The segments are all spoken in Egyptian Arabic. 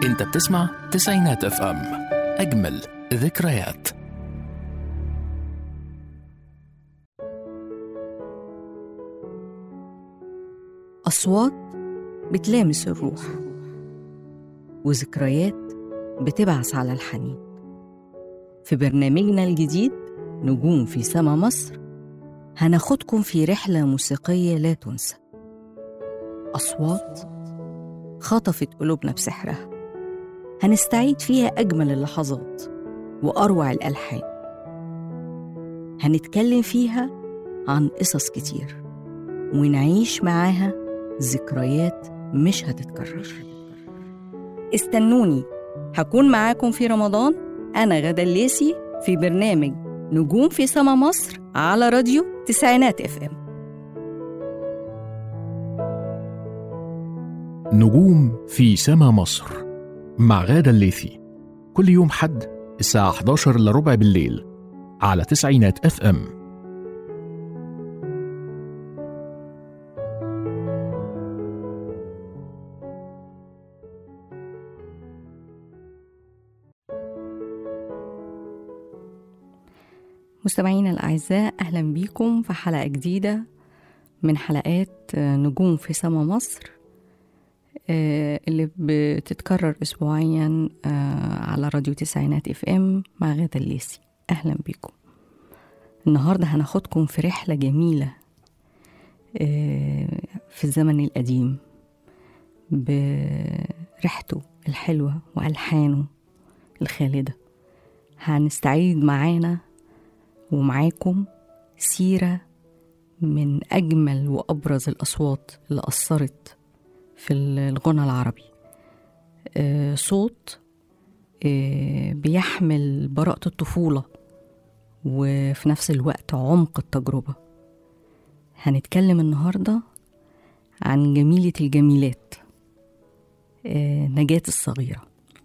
انت بتسمع تسعينات اف ام اجمل ذكريات أصوات بتلامس الروح وذكريات بتبعث على الحنين في برنامجنا الجديد نجوم في سما مصر هناخدكم في رحلة موسيقية لا تنسى أصوات خطفت قلوبنا بسحرها هنستعيد فيها أجمل اللحظات وأروع الألحان هنتكلم فيها عن قصص كتير ونعيش معاها ذكريات مش هتتكرر استنوني هكون معاكم في رمضان أنا غدا الليسي في برنامج نجوم في سما مصر على راديو تسعينات اف ام نجوم في سما مصر مع غادة الليثي كل يوم حد الساعة 11 إلا ربع بالليل على تسعينات اف ام مستمعينا الأعزاء أهلا بيكم في حلقة جديدة من حلقات نجوم في سما مصر آه، اللي بتتكرر أسبوعيا آه، على راديو تسعينات اف ام مع غادة الليسي أهلا بيكم النهاردة هناخدكم في رحلة جميلة آه، في الزمن القديم بريحته الحلوة وألحانه الخالدة هنستعيد معانا ومعاكم سيرة من أجمل وأبرز الأصوات اللي أثرت في الغنى العربي آه، صوت آه، بيحمل براءة الطفولة وفي نفس الوقت عمق التجربة هنتكلم النهاردة عن جميلة الجميلات آه، نجاة الصغيرة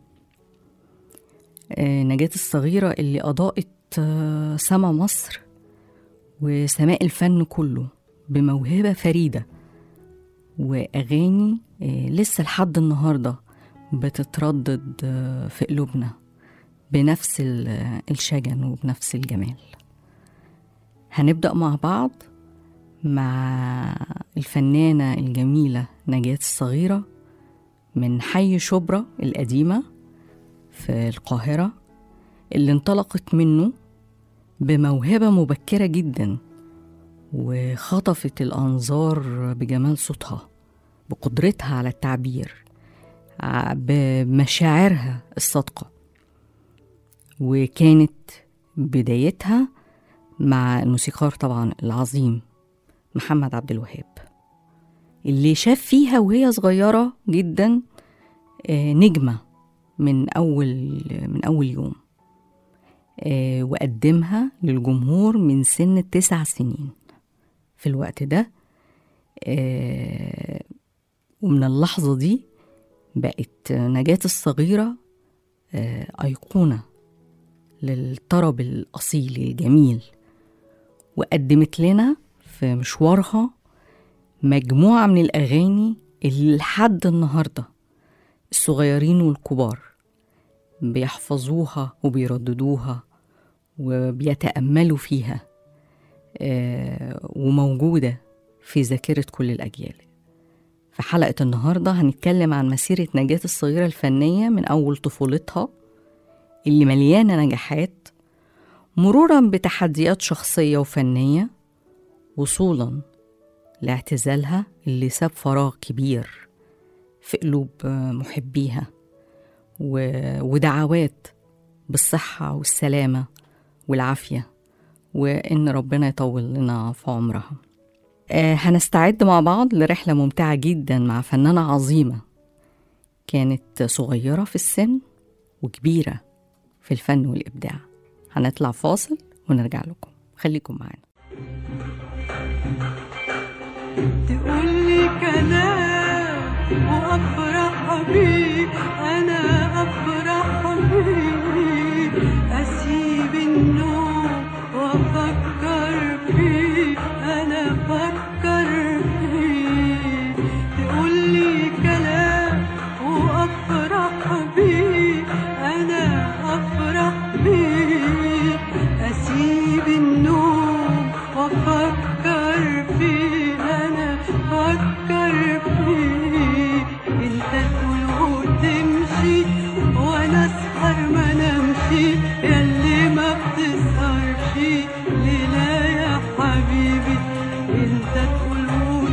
آه، نجاة الصغيرة اللي أضاءت آه، سما مصر وسماء الفن كله بموهبة فريدة وأغاني آه، لسه لحد النهاردة بتتردد آه، في قلوبنا بنفس ال- آه، الشجن وبنفس الجمال هنبدأ مع بعض مع الفنانة الجميلة نجاة الصغيرة من حي شبرا القديمة في القاهرة اللي انطلقت منه بموهبة مبكرة جدا وخطفت الأنظار بجمال صوتها بقدرتها على التعبير ع- بمشاعرها الصادقة وكانت بدايتها مع الموسيقار طبعا العظيم محمد عبد الوهاب اللي شاف فيها وهي صغيرة جدا آه، نجمة من أول من أول يوم آه، وقدمها للجمهور من سن التسع سنين في الوقت ده آه، ومن اللحظة دي بقت نجاة الصغيرة آه، أيقونة للطرب الأصيل الجميل وقدمت لنا في مشوارها مجموعة من الأغاني اللي لحد النهاردة الصغيرين والكبار بيحفظوها وبيرددوها وبيتأملوا فيها آه، وموجودة في ذاكرة كل الأجيال في حلقة النهاردة هنتكلم عن مسيرة نجاة الصغيرة الفنية من أول طفولتها اللي مليانة نجاحات مرورا بتحديات شخصية وفنية وصولا لاعتزالها اللي ساب فراغ كبير في قلوب آه، محبيها و- ودعوات بالصحة والسلامة والعافية وإن ربنا يطول لنا في عمرها آه، هنستعد مع بعض لرحلة ممتعة جدا مع فنانة عظيمة كانت صغيرة في السن وكبيرة في الفن والإبداع هنطلع فاصل ونرجع لكم خليكم معانا تقولي كلام وافرح بيه انا افرح بيه اسيب النوم وافكر فيه انا افكر فيه تقولي كلام وافرح افكر فيك انت تقول وتمشي وانا اسهر ما نمشي ياللي ما بتسهرش ليلة يا حبيبي انت تقول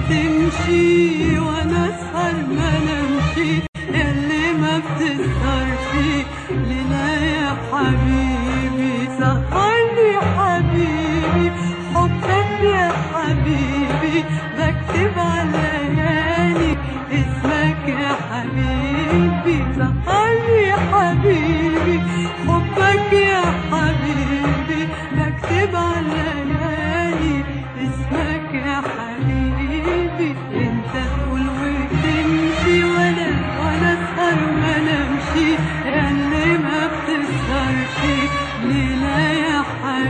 وتمشي وانا اسهر ما نمشي ياللي ما بتسهرش ليلة يا حبيبي سهرني حبيبي حبك يا حبيبي بكتب على ليالي اسمك يا حبيبي سهرني حبيبي حبك يا حبيبي بكتب على ليالي اسمك يا حبيبي انت تقول وتمشي وانا وانا اسهر ما نمشي اللي ما بتسهرش ليلة يا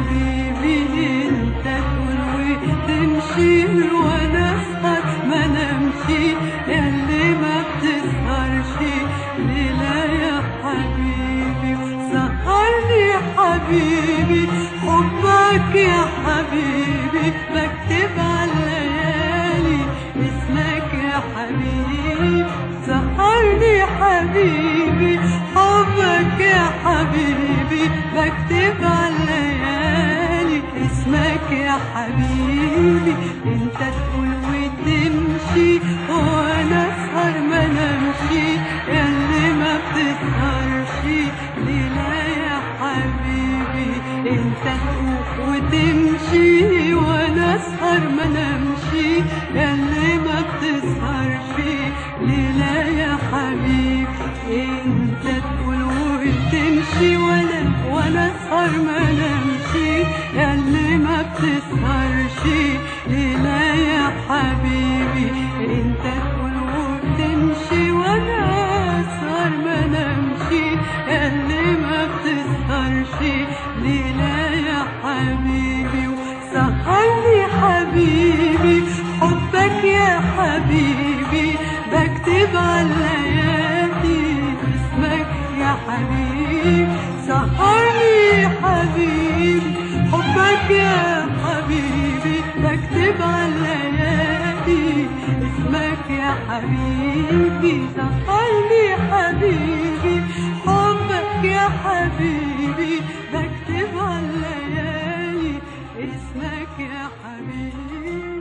حبيبي انت تقول وتمشي وانا اسهر ما نمشي اللي ما بتسهرش ليلة يا حبيبي سهرني حبيبي حبك يا حبيبي بكتب على الليالي اسمك يا حبيبي سهرني حبيبي حبك يا حبيبي بكتب على الليالي اسمك يا حبيبي انت تقول وتمشي وانا اسهر ما نمشي اللي ما بتسهرش ليلة يا حبيبي انت تقول وتمشي وانا اسهر ما نمشي اللي ما بتسهرش ليلة يا حبيبي انت تقول وتمشي وانا وانا اسهر ما نمشي اللي ما بتسهرش ليلة يا حبيبي انت تقول وتمشي وانا اسهر ما نمشي اللي ما بتسهرش ليلة يا حبيبي سهرني حبيبي حبك يا حبيبي بكتب على الليالي اسمك يا حبيبي سهرني حبيبي حبك يا حبيبي بكتب على الليالي اسمك يا حبيبي سهرني حبيبي حبك يا حبيبي بكتب على الليالي اسمك يا حبيبي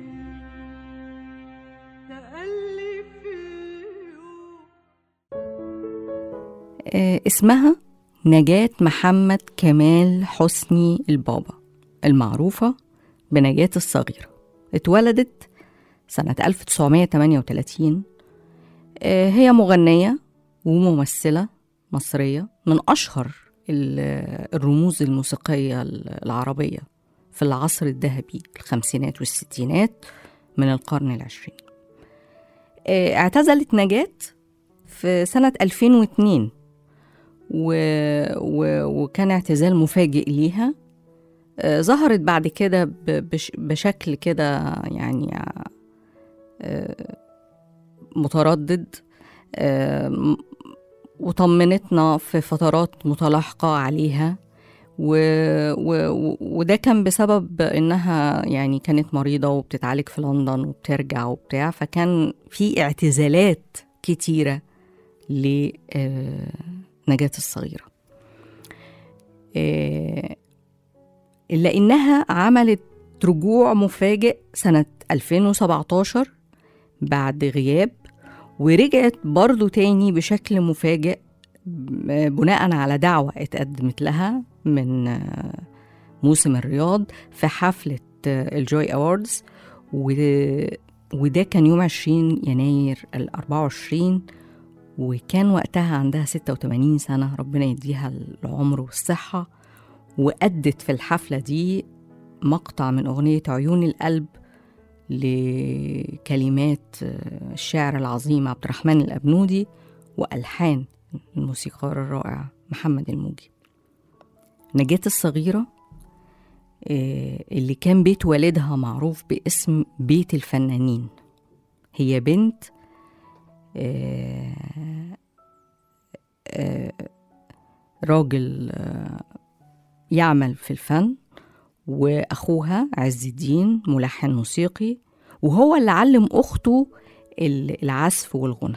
تألف فيه آه، اسمها نجاة محمد كمال حسني البابا المعروفة بنجاة الصغيرة اتولدت سنة 1938 آه، هي مغنية وممثلة مصرية من أشهر ال- الرموز الموسيقية العربية في العصر الذهبي الخمسينات والستينات من القرن العشرين آه، اعتزلت نجاة في سنة 2002 و... و... وكان اعتزال مفاجئ ليها آه، ظهرت بعد كده ب... بش... بشكل كده يعني آه، متردد آه، م- وطمنتنا في فترات متلاحقة عليها و... و... و- وده كان بسبب انها يعني كانت مريضة وبتتعالج في لندن وبترجع وبتاع فكان في اعتزالات كتيرة لنجاة الصغيرة آه، إلا إنها عملت رجوع مفاجئ سنة 2017 بعد غياب ورجعت برضو تاني بشكل مفاجئ ب- بناء على دعوة اتقدمت لها من آه، موسم الرياض في حفلة آه، الجوي أواردز وده كان يوم 20 يناير ال 24 وكان وقتها عندها 86 سنة ربنا يديها العمر والصحة وأدت في الحفلة دي مقطع من أغنية عيون القلب لكلمات آه، الشاعر العظيم عبد الرحمن الأبنودي وألحان الموسيقار الرائع محمد الموجي نجاة الصغيرة آه، اللي كان بيت والدها معروف باسم بيت الفنانين هي بنت آه، آه، راجل آه، يعمل في الفن وأخوها عز الدين ملحن موسيقي وهو اللي علم أخته ال- العزف والغنى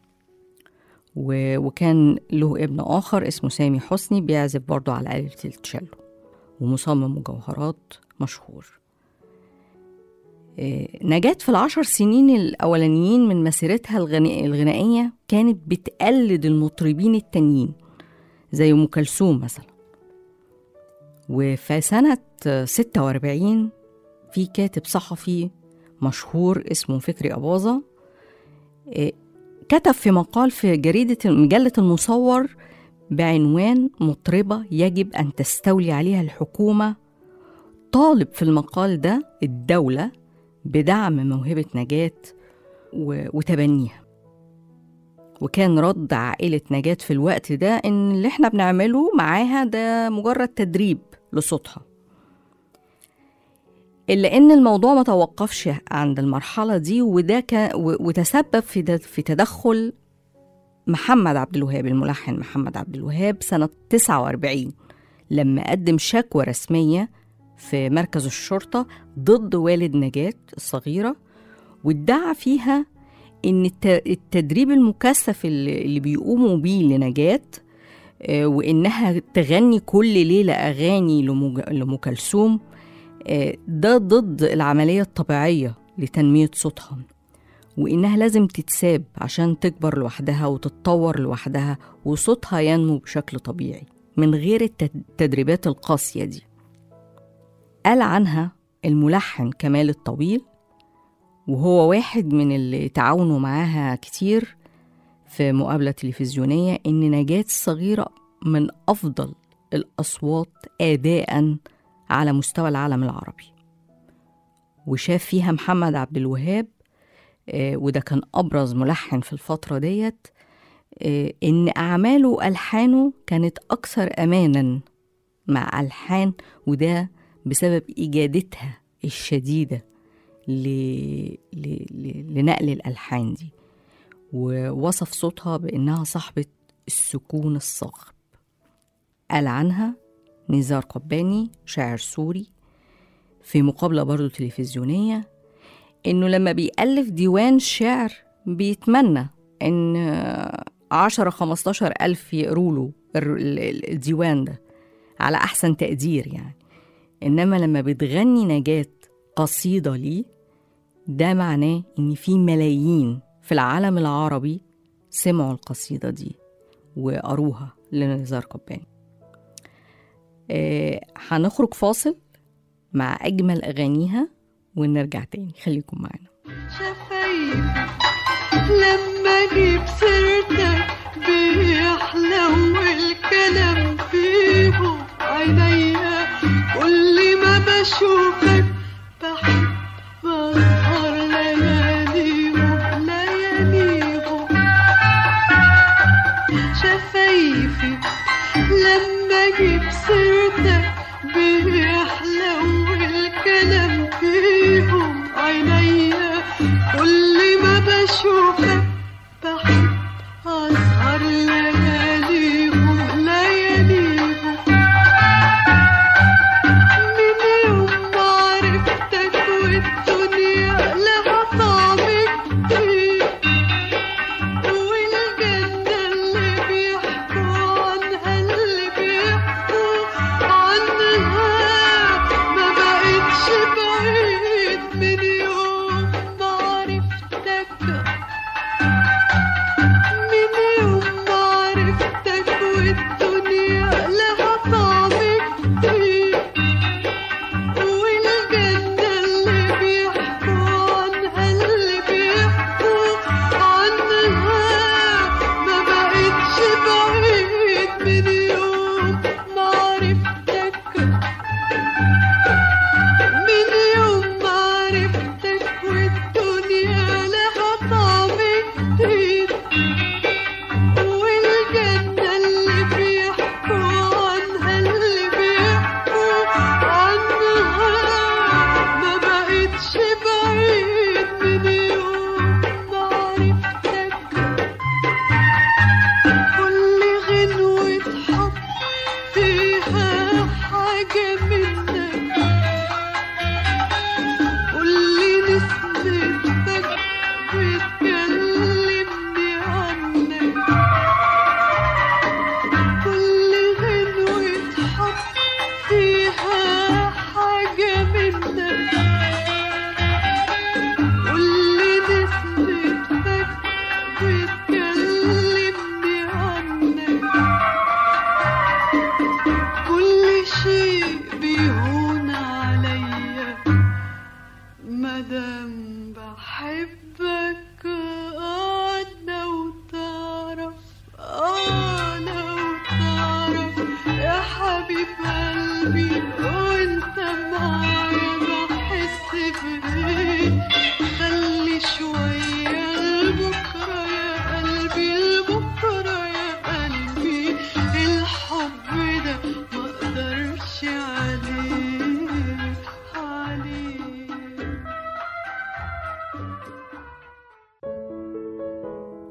و- وكان له ابن آخر اسمه سامي حسني بيعزف برضه على آلة التشيلو ومصمم مجوهرات مشهور آه، نجاة في العشر سنين الأولانيين من مسيرتها الغني- الغنائية كانت بتقلد المطربين التانيين زي أم كلثوم مثلا وفي سنة آه، 46 في كاتب صحفي مشهور اسمه فكري أباظة آه، كتب في مقال في جريدة مجلة المصور بعنوان مطربة يجب أن تستولي عليها الحكومة طالب في المقال ده الدولة بدعم موهبة نجاة و- وتبنيها وكان رد عائلة نجاة في الوقت ده إن اللي إحنا بنعمله معاها ده مجرد تدريب لصوتها إلا إن الموضوع ما توقفش عند المرحلة دي وده ك... و- وتسبب في د... في تدخل محمد عبد الوهاب الملحن محمد عبد الوهاب سنة 49 لما قدم شكوى رسمية في مركز الشرطة ضد والد نجاة الصغيرة وادعى فيها إن الت- التدريب المكثف اللي اللي بيقوموا بيه لنجاة آه، وإنها تغني كل ليلة أغاني لمج- لأم كلثوم آه، ده ضد العملية الطبيعية لتنمية صوتها وإنها لازم تتساب عشان تكبر لوحدها وتتطور لوحدها وصوتها ينمو بشكل طبيعي من غير الت- التدريبات القاسية دي قال عنها الملحن كمال الطويل وهو واحد من اللي تعاونوا معاها كتير في مقابلة تلفزيونية إن نجاة الصغيرة من أفضل الأصوات أداءً على مستوى العالم العربي وشاف فيها محمد عبد الوهاب آه، وده كان أبرز ملحن في الفترة ديت آه، إن أعماله وألحانه كانت أكثر أمانا مع ألحان وده بسبب إجادتها الشديدة ل... ل... ل... لنقل الألحان دي ووصف صوتها بإنها صاحبة السكون الصاخب قال عنها نزار قباني شاعر سوري في مقابلة برضو تلفزيونية إنه لما بيألف ديوان شعر بيتمنى إن عشرة خمستاشر ألف يقروا له الر- ال- ال- الديوان ده على أحسن تقدير يعني إنما لما بتغني نجاة قصيدة ليه ده معناه إن في ملايين في العالم العربي سمعوا القصيدة دي وقروها لنزار قباني آه، هنخرج فاصل مع أجمل أغانيها ونرجع تاني خليكم معانا شفايفي لما اجيب سيرتك بيحلو الكلام فيهم عينيا كل ما بشوفك بحب بسهر لياليهم لياليهم شفايفي لما اجيب سيرتك بيحلو الكلام فيهم عينيا كل ما بشوفك بحب أسهر لياليهم لياليهم من يوم ما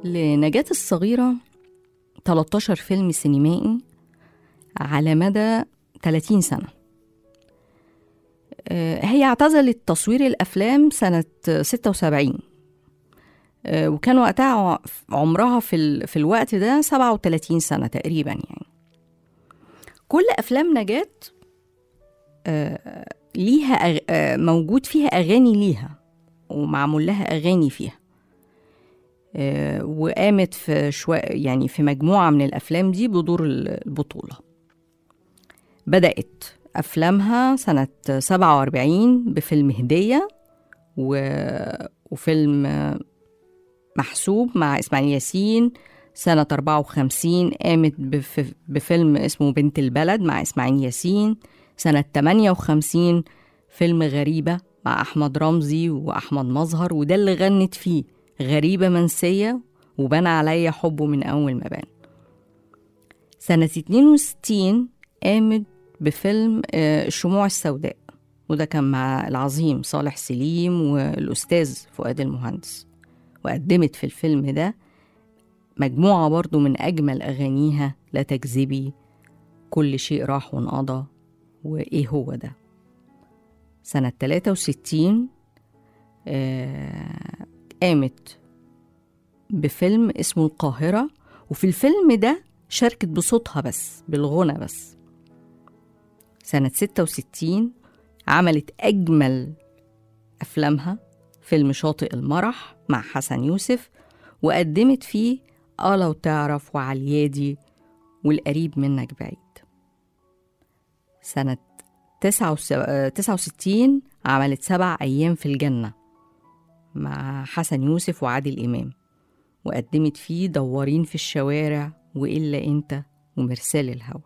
لنجاة الصغيرة 13 فيلم سينمائي على مدى 30 سنة آه، هي اعتزلت تصوير الأفلام سنة 76 آه، وكان وقتها ع- عمرها في, ال... في الوقت ده 37 سنة تقريبا يعني كل أفلام نجاة آه، ليها أغ... آه، موجود فيها أغاني ليها ومعمول لها أغاني فيها آه، وقامت في شوية يعني في مجموعة من الأفلام دي بدور ال- البطولة بدأت أفلامها سنة 47 بفيلم هدية و... وفيلم آه، محسوب مع إسماعيل ياسين سنة 54 قامت بف... بفيلم اسمه بنت البلد مع إسماعيل ياسين سنة 58 فيلم غريبة مع أحمد رمزي وأحمد مظهر وده اللي غنت فيه غريبة منسية وبان عليا حبه من أول ما بان سنة 62 قامت بفيلم آه، الشموع السوداء وده كان مع العظيم صالح سليم والأستاذ فؤاد المهندس وقدمت في الفيلم ده مجموعة برضو من أجمل أغانيها لا تكذبي كل شيء راح وانقضى وإيه هو ده سنة 63 آه، قامت بفيلم اسمه القاهرة وفي الفيلم ده شاركت بصوتها بس بالغنى بس سنة 66 عملت أجمل أفلامها فيلم شاطئ المرح مع حسن يوسف وقدمت فيه آه لو تعرف وعليادي والقريب منك بعيد سنة 69 عملت سبع أيام في الجنة مع حسن يوسف وعادل إمام وقدمت فيه دوارين في الشوارع وإلا أنت ومرسال الهوى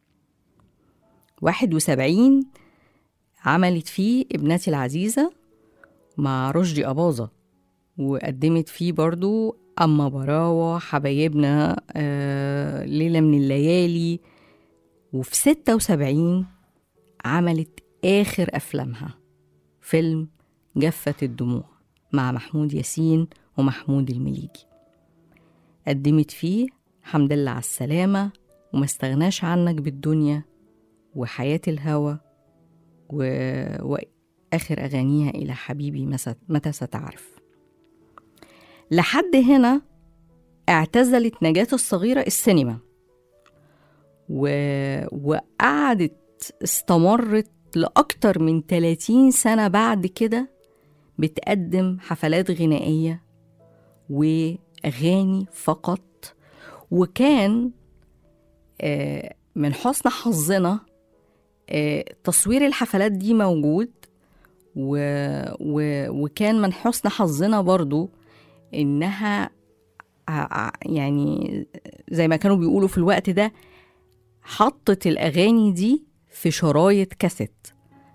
واحد وسبعين عملت فيه ابنتي العزيزة مع رشدي أباظة وقدمت فيه برضو أما براوة حبايبنا آه، ليلة من الليالي وفي ستة وسبعين عملت آخر أفلامها فيلم جفة الدموع مع محمود ياسين ومحمود المليجي قدمت فيه حمد لله على السلامة وما استغناش عنك بالدنيا وحياة الهوى و... وآخر أغانيها إلى حبيبي مس- متى ستعرف لحد هنا اعتزلت نجاة الصغيرة السينما و... وقعدت استمرت لأكتر من 30 سنة بعد كده بتقدم حفلات غنائية وأغاني فقط وكان آه، من حسن حظنا آه، تصوير الحفلات دي موجود و... و... وكان من حسن حظنا برضو إنها ع- ع- يعني زي ما كانوا بيقولوا في الوقت ده حطت الأغاني دي في شرايط كاسيت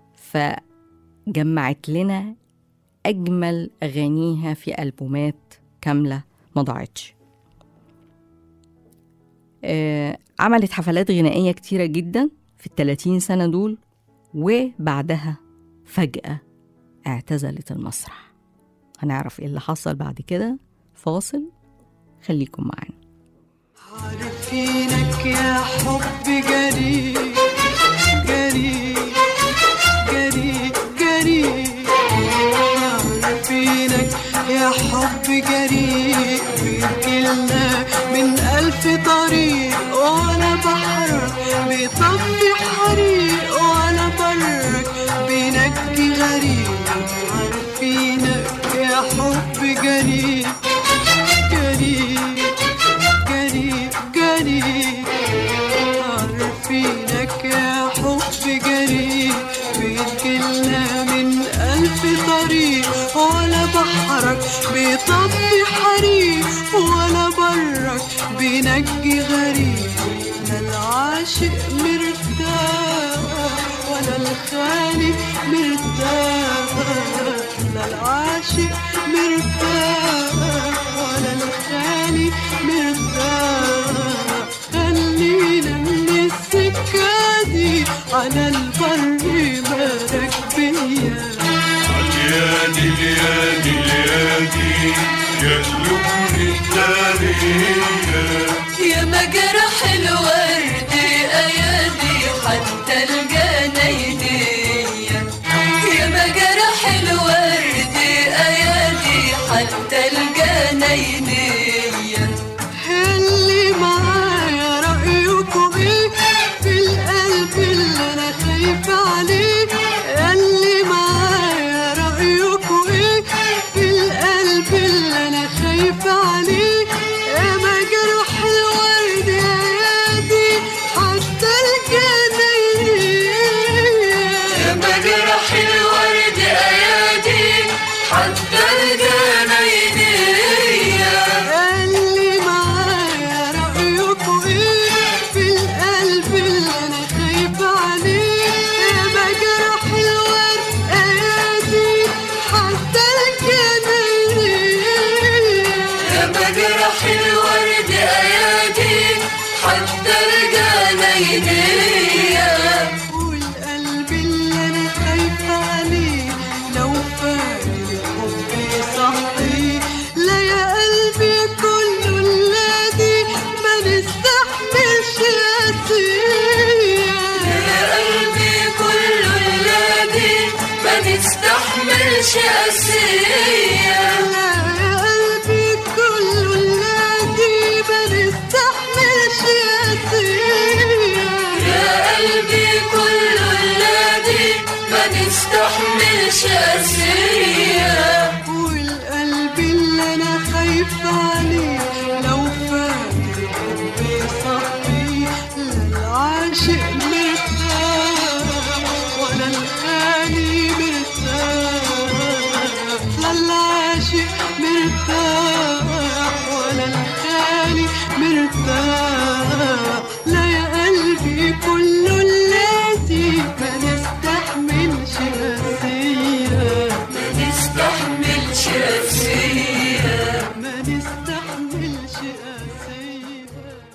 فجمعت لنا أجمل أغانيها في ألبومات كاملة ما ضاعتش آه، عملت حفلات غنائية كتيرة جدا في التلاتين سنة دول وبعدها فجأة اعتزلت المسرح هنعرف ايه اللي حصل بعد كده فاصل خليكم معانا عارفينك يا حب جري جري جري جري عارفينك يا حب جري بيجيلنا من ألف طريق ولا بحر بيطفي حريق ولا برك بينجي غريب عارفينك يا حب جري جري جري جري عارفينك يا حب جري بيجيلنا من ألف طريق ولا بحرك بيطفي حريق ولا برك بينجي غريب لا العاشق مرتاح ولا الخالي مرتاح لا العاشق مرتاح ولا الخالي مرتاح خلينا من السكة دي على البر بارك بيا اليادي اليادي اليادي قلوب مدارية يا مجرح الورد ايادي حتى الجناينية يا مجرح الورد ايادي حتى الجناينية اللي معايا رأيكم ايه في القلب اللي انا خايفة عليه اللي معايا رأيكم ايه في القلب اللي انا خايفة عليه يا مجروح الورد يا يادي حتى الجناينية يا مجرح الورد ايادي حتى الجناينية اللي معايا رأيكم ايه في القلب اللي انا خايفة عليه يا مجرح الورد ايادي حتى الجناينية يا مجرح الورد ايادي حتى الجناينية والقلب اللي انا خايفة عليه لو فاكر حبي صحي لا يا قلبي كله الذي ما نستحملش قاسية يا قلبي كل الذي ما نستحملش قاسية لا يا قلبي كله الذي ما نستحملش قاسية يا قلبي كل الذي ما نستحملش قاسية والقلب اللي انا خايفة عليه لو فاكر حبي صحي لا العاشق مرتاح ولا الخالي مرتاح لا العاشق مرتاح ولا الخالي مرتاح لا يا قلبي كله الذي ما نستحملش قاسية ما نستحملش قاسية ما نستحملش قاسية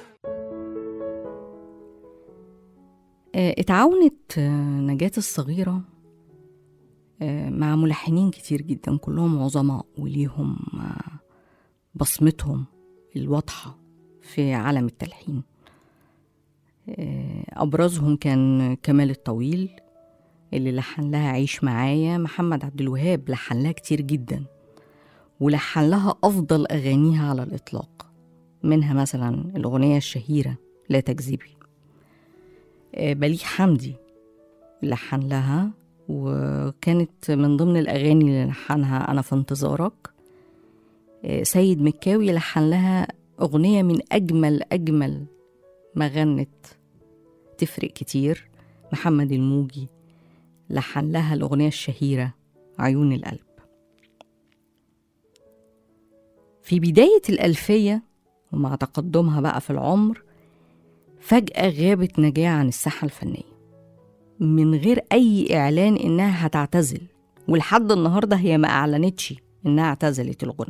آه، اتعاونت آه، نجاة الصغيرة آه، مع ملحنين كتير جدا كلهم عظماء وليهم آه، بصمتهم الواضحة في عالم التلحين آه، أبرزهم كان كمال الطويل اللي لحن لها عيش معايا محمد عبد الوهاب لحن لها كتير جدا ولحن لها أفضل أغانيها على الإطلاق منها مثلا الأغنية الشهيرة لا تكذبي آه، بليغ حمدي لحن لها وكانت من ضمن الأغاني اللي لحنها أنا في انتظارك آه، سيد مكاوي لحن لها أغنية من أجمل أجمل ما غنت تفرق كتير محمد الموجي لحن لها الأغنية الشهيرة عيون القلب في بداية الألفية ومع تقدمها بقى في العمر فجأة غابت نجاة عن الساحة الفنية من غير أي إعلان إنها هتعتزل ولحد النهاردة هي ما أعلنتش إنها اعتزلت الغنى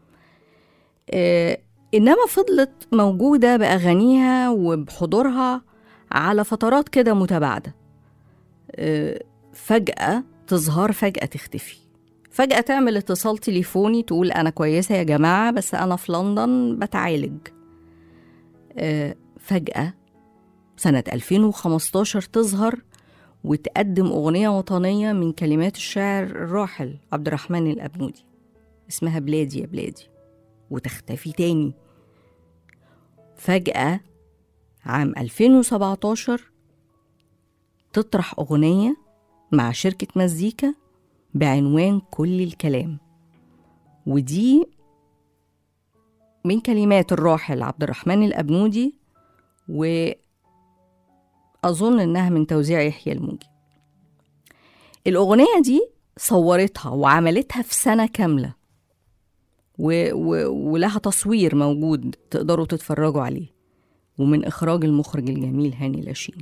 آه إنما فضلت موجودة بأغانيها وبحضورها على فترات كده متباعدة آه فجأة تظهر فجأة تختفي فجأة تعمل اتصال تليفوني تقول أنا كويسة يا جماعة بس أنا في لندن بتعالج آه فجأة سنة 2015 تظهر وتقدم أغنية وطنية من كلمات الشاعر الراحل عبد الرحمن الأبنودي اسمها بلادي يا بلادي وتختفي تاني فجأة عام 2017 تطرح أغنية مع شركة مزيكا بعنوان كل الكلام ودي من كلمات الراحل عبد الرحمن الأبنودي وأظن إنها من توزيع يحيى الموجي الأغنية دي صورتها وعملتها في سنة كاملة و... و... ولها تصوير موجود تقدروا تتفرجوا عليه ومن إخراج المخرج الجميل هاني لاشين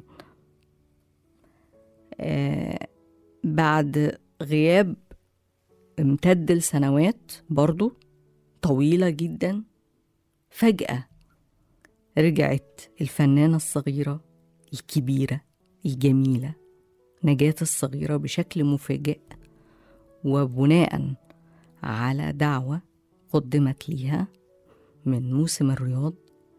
آه بعد غياب امتد لسنوات برضو طويلة جدا فجأة رجعت الفنانة الصغيرة الكبيرة الجميلة نجاة الصغيرة بشكل مفاجئ وبناء على دعوة قدمت ليها من موسم الرياض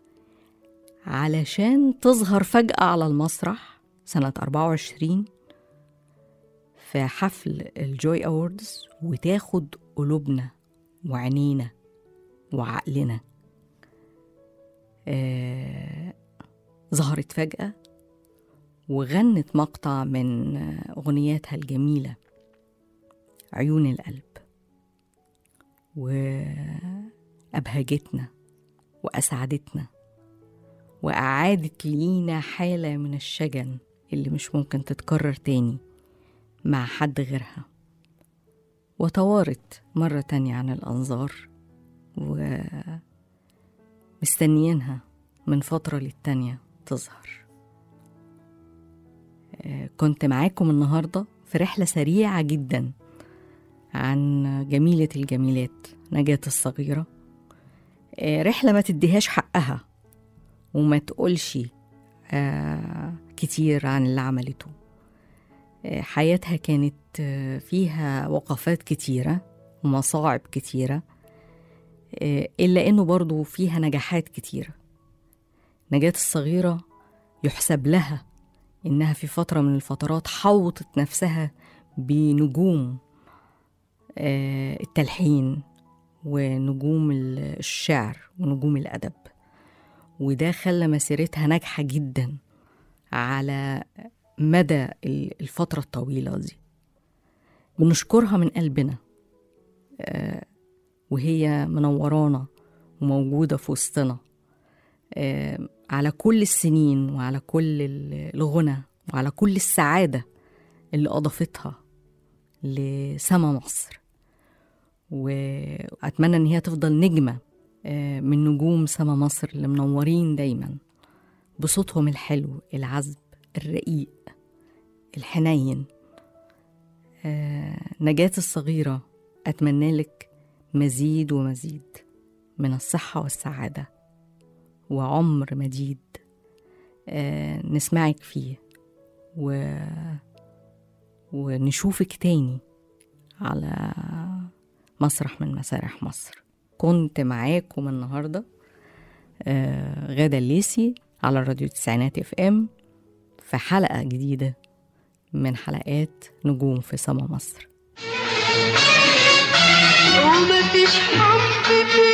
علشان تظهر فجأة على المسرح سنة 24 في حفل الجوي أوردز وتاخد قلوبنا وعينينا وعقلنا آه ظهرت فجأة وغنت مقطع من أغنياتها الجميلة عيون القلب وأبهجتنا وأسعدتنا وأعادت لينا حالة من الشجن اللي مش ممكن تتكرر تاني مع حد غيرها وتوارت مرة تانية عن الأنظار ومستنيينها من فترة للتانية تظهر آه، كنت معاكم النهاردة في رحلة سريعة جدا عن جميلة الجميلات نجاة الصغيرة آه، رحلة ما تديهاش حقها وما تقولش آه، كتير عن اللي عملته آه، حياتها كانت آه، فيها وقفات كتيرة ومصاعب كتيرة آه، إلا إنه برضو فيها نجاحات كتيرة نجاة الصغيرة يحسب لها إنها في فترة من الفترات حوطت نفسها بنجوم آه، التلحين ونجوم ال- الشعر ونجوم الأدب وده خلى مسيرتها ناجحة جدا على مدى ال- الفترة الطويلة دي بنشكرها من قلبنا آه، وهي منورانا وموجودة في وسطنا آه، على كل السنين وعلى كل ال- الغنى وعلى كل السعادة اللي أضافتها لسما مصر وأتمنى إن هي تفضل نجمة آه، من نجوم سما مصر اللي منورين دايما بصوتهم الحلو العذب الرقيق الحنين آه، نجاة الصغيرة أتمنى لك مزيد ومزيد من الصحة والسعادة وعمر مديد آه، نسمعك فيه و... ونشوفك تاني على مسرح من مسارح مصر كنت معاكم النهاردة آه، غادة الليسي على راديو تسعينات اف ام في حلقة جديدة من حلقات نجوم في سما مصر ومفيش حب في